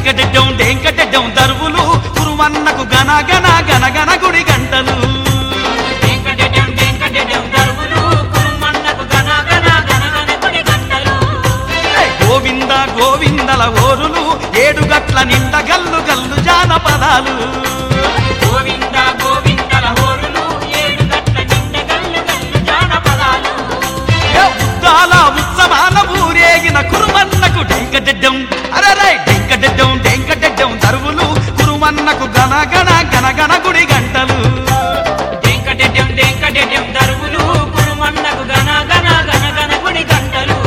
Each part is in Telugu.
డెంకటెడ్డం డెంకటెడ్డం దరువులు కురువన్నకు గన గన గన గన గుడి గంటలు వెంకటేశం వెంకటేశం దరువులు కురుమన్నకు గన గన గన గన గుడి గంటలు గోవింద గోవిందల ఓరులు ఏడు గట్ల నిండ గల్లు గల్లు జానపదాలు గోవింద గోవిందల హోరులు ఏడు గట్ల నిండ గల్లు గల్లు జానపదాలు ఏ ఉద్దాల ఉత్సవాల ఊరేగిన కురుమన్నకు డెంకటెడ్డం అరరే డెంకటెడ్డం డెంకటెడ్డం దరువులు కురుమన్నకు గన గన గన గన గుడి గంటలు వెంకటేశం వెంకటేశం దరువులు కురుమన్నకు గన గన గన గన గుడి గంటలు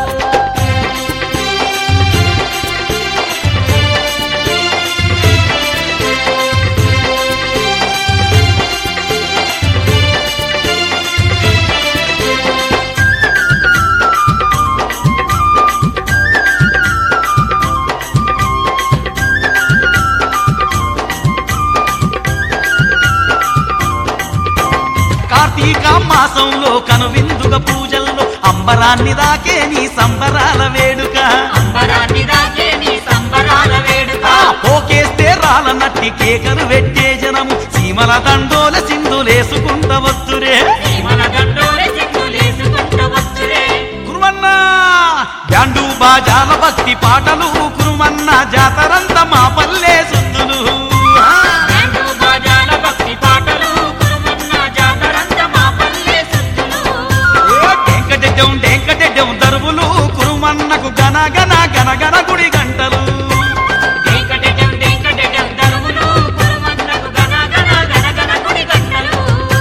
కార్తీక మాసంలో కనువిందుగ పూజల్లో అంబరాన్ని దాకే నీ సంబరాల వేడుక అంబరాన్ని దాకే నీ సంబరాల వేడుక ఆ పోకేస్తే రాల నట్టి కేకలు పెట్టే జనము సీమల దండోల సింధులేసుకుంట వత్తురే మన దండోరే సింగులేసుకుంట వచ్చురే కురుమన్న బ్యాండు బాజాల భక్తి పాటలు కురుమన్న జాతరంత మా పల్లె సుద్దులు బ్యాండు బాజాల భక్తి పాటలు కురుమన్న జాతరంత మా పల్లె సుత్తులు డెంకటెడ్డం డెంకటెడ్డం దరువులు కురుమన్నకు గన గన గన గన గుడి గంటలు వెంకటేశం వెంకటేశం దరువులు కురుమన్నకు గన గన గన గన గుడి గంటలు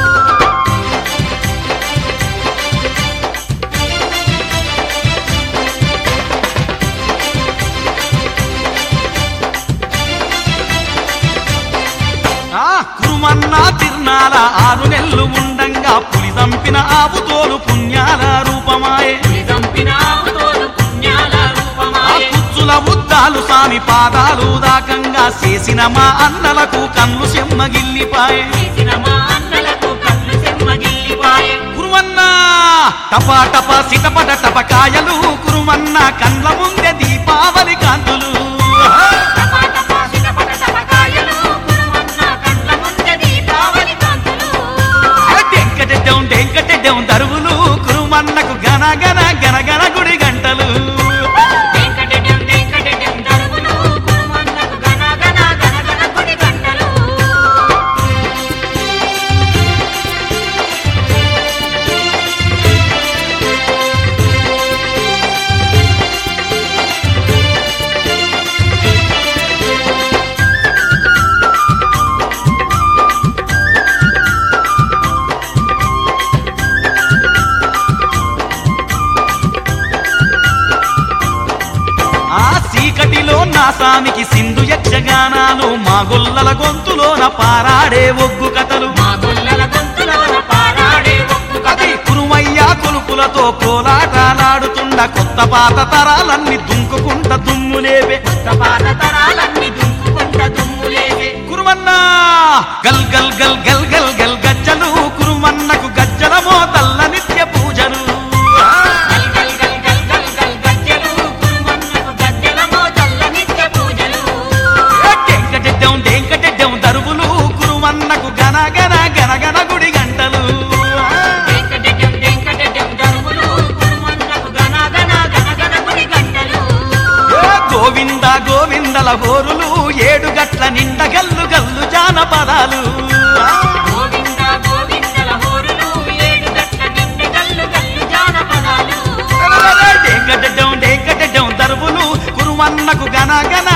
ఆ కురుమన్న తిర్నాల ఆరు నెల్లు ఉండంగా పులి చంపిన ఆవు తోలు పుణ్యాల రూపమాయే చంపిన తోలు పుణ్యాల ఆ రూపమాయే కుచ్చుల ఉద్దాలు సామి పాదాలు దాకంగా చేసిన మా అన్నలకు కన్ను సెమ్మగిల్లిపాయే చేసిన మా అన్నలకు కళ్ళు సెమ్మగిల్లిపాయే కురుమన్న టపా టపా సిటపట టపకాయలు కురుమన్న కండ్ల ముందే దీపావళి కాంతులు టపా టపా సిటపట టపకాయలు కురుమన్న కండ్ల ముందే దీపావళి కాంతులు డెంకటెడ్డం డెంకటెడ్డం దరువులు కురుమన్నకు గన గన గన గన గుడి గంటలు వెంకటేశం వెంకటేశం దరువులు కురుమన్నకు గన గన గన గన గుడి గంటలు ఆ సీకటిలో నా సామికి సింధు యక్షగానాలు మా గొల్లల గొంతులోన పారాడే ఒగ్గు కథలు మా గొల్లల గొంతులోన పారాడే ఒక్కు కథ అది కురుమయ్య కొలుపులతో కోలాటాలాడుతుండ కొత్త పాత తరాలన్నీ దుంకుకుంట దుమ్ములేవే పాత తరాలన్నీ దుంకుకుంట దుమ్ములేసే కురుమన్న గల్ గల్ గల్ గల్ గల్ గల్ గజ్జలు కురుమన్నకు గజ్జల మోతల్ల నిత్య పూజలు గల్ గల్ గల్ గల్ గల్ గల్ గజ్జెలు కురుమన్నకు గజ్జెల మోతల్ల నిత్య పూజలు డెంకటెడ్డం డెంకటెడ్డం దరువులు కురుమన్నకు గన గన గన గన గుడి గంటలు వెంకటేశం వెంకటేశం దరువులు కురుమన్నకు గన గన గన గన గుడి గంటలు ఏ గోవింద గోవిందల హోరులు ఏడు గట్ల నిండ గల్లు గల్లు జానపదాలు గోవింద గోవిందల హోరులు ఏడు గట్ల నిండ గల్లు గల్లు జానపదాలు డెంకటెడ్డం డెంకటెడ్డం దరువులు కురుమన్నకు గన గన